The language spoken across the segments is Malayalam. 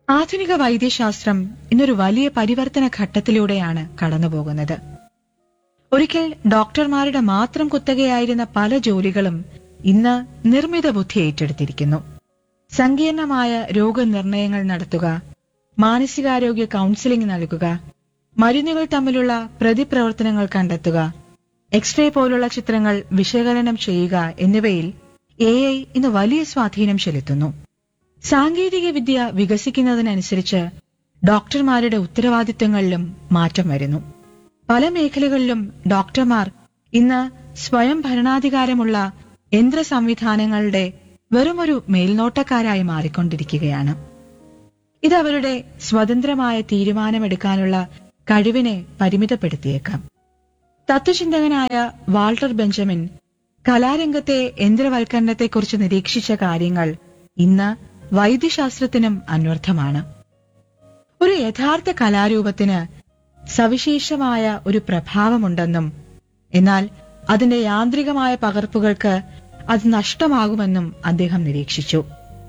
ആധുനിക വൈദ്യശാസ്ത്രം ഇന്നൊരു വലിയ പരിവർത്തന ഘട്ടത്തിലൂടെയാണ് കടന്നുപോകുന്നത് ഒരിക്കൽ ഡോക്ടർമാരുടെ മാത്രം കുത്തകയായിരുന്ന പല ജോലികളും ഇന്ന് നിർമ്മിത ബുദ്ധി ഏറ്റെടുത്തിരിക്കുന്നു സങ്കീർണമായ രോഗനിർണയങ്ങൾ നടത്തുക മാനസികാരോഗ്യ കൗൺസിലിംഗ് നൽകുക മരുന്നുകൾ തമ്മിലുള്ള പ്രതിപ്രവർത്തനങ്ങൾ കണ്ടെത്തുക എക്സ്റേ പോലുള്ള ചിത്രങ്ങൾ വിശകലനം ചെയ്യുക എന്നിവയിൽ എ ഐ ഇന്ന് വലിയ സ്വാധീനം ചെലുത്തുന്നു സാങ്കേതിക വിദ്യ വികസിക്കുന്നതിനനുസരിച്ച് ഡോക്ടർമാരുടെ ഉത്തരവാദിത്തങ്ങളിലും മാറ്റം വരുന്നു പല മേഖലകളിലും ഡോക്ടർമാർ ഇന്ന് സ്വയം ഭരണാധികാരമുള്ള യന്ത്ര സംവിധാനങ്ങളുടെ വെറുമൊരു മേൽനോട്ടക്കാരായി മാറിക്കൊണ്ടിരിക്കുകയാണ് ഇത് അവരുടെ സ്വതന്ത്രമായ തീരുമാനമെടുക്കാനുള്ള കഴിവിനെ പരിമിതപ്പെടുത്തിയേക്കാം തത്വചിന്തകനായ വാൾട്ടർ ബെഞ്ചമിൻ കലാരംഗത്തെ യന്ത്രവൽക്കരണത്തെക്കുറിച്ച് നിരീക്ഷിച്ച കാര്യങ്ങൾ ഇന്ന് വൈദ്യശാസ്ത്രത്തിനും അന്വർത്ഥമാണ് ഒരു യഥാർത്ഥ കലാരൂപത്തിന് സവിശേഷമായ ഒരു പ്രഭാവമുണ്ടെന്നും എന്നാൽ അതിന്റെ യാന്ത്രികമായ പകർപ്പുകൾക്ക് അത് നഷ്ടമാകുമെന്നും അദ്ദേഹം നിരീക്ഷിച്ചു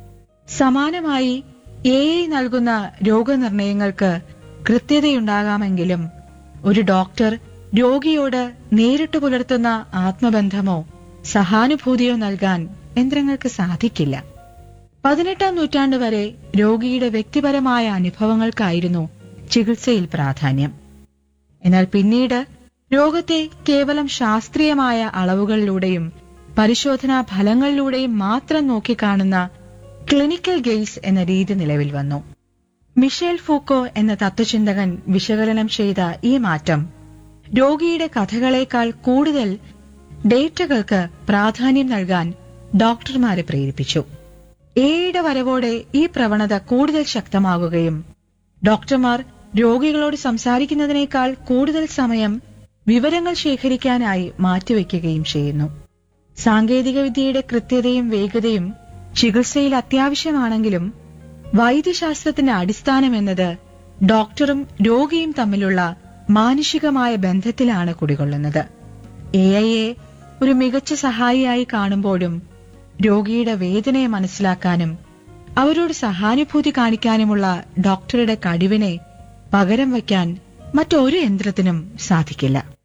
സമാനമായി എ ഐ നൽകുന്ന രോഗനിർണയങ്ങൾക്ക് കൃത്യതയുണ്ടാകാമെങ്കിലും ഒരു ഡോക്ടർ രോഗിയോട് നേരിട്ട് പുലർത്തുന്ന ആത്മബന്ധമോ സഹാനുഭൂതിയോ നൽകാൻ യന്ത്രങ്ങൾക്ക് സാധിക്കില്ല പതിനെട്ടാം നൂറ്റാണ്ട് വരെ രോഗിയുടെ വ്യക്തിപരമായ അനുഭവങ്ങൾക്കായിരുന്നു ചികിത്സയിൽ പ്രാധാന്യം എന്നാൽ പിന്നീട് രോഗത്തെ കേവലം ശാസ്ത്രീയമായ അളവുകളിലൂടെയും പരിശോധനാ ഫലങ്ങളിലൂടെയും മാത്രം നോക്കിക്കാണുന്ന ക്ലിനിക്കൽ ഗെയ്സ് എന്ന രീതി നിലവിൽ വന്നു മിഷേൽ ഫൂക്കോ എന്ന തത്വചിന്തകൻ വിശകലനം ചെയ്ത ഈ മാറ്റം രോഗിയുടെ കഥകളേക്കാൾ കൂടുതൽ ഡേറ്റകൾക്ക് പ്രാധാന്യം നൽകാൻ ഡോക്ടർമാരെ പ്രേരിപ്പിച്ചു എയുടെ വരവോടെ ഈ പ്രവണത കൂടുതൽ ശക്തമാകുകയും ഡോക്ടർമാർ രോഗികളോട് സംസാരിക്കുന്നതിനേക്കാൾ കൂടുതൽ സമയം വിവരങ്ങൾ ശേഖരിക്കാനായി മാറ്റിവെക്കുകയും ചെയ്യുന്നു സാങ്കേതികവിദ്യയുടെ കൃത്യതയും വേഗതയും ചികിത്സയിൽ അത്യാവശ്യമാണെങ്കിലും വൈദ്യശാസ്ത്രത്തിന്റെ അടിസ്ഥാനം എന്നത് ഡോക്ടറും രോഗിയും തമ്മിലുള്ള മാനുഷികമായ ബന്ധത്തിലാണ് കുടികൊള്ളുന്നത് എ ഐയെ ഒരു മികച്ച സഹായിയായി കാണുമ്പോഴും രോഗിയുടെ വേദനയെ മനസ്സിലാക്കാനും അവരോട് സഹാനുഭൂതി കാണിക്കാനുമുള്ള ഡോക്ടറുടെ കഴിവിനെ പകരം വയ്ക്കാൻ മറ്റൊരു യന്ത്രത്തിനും സാധിക്കില്ല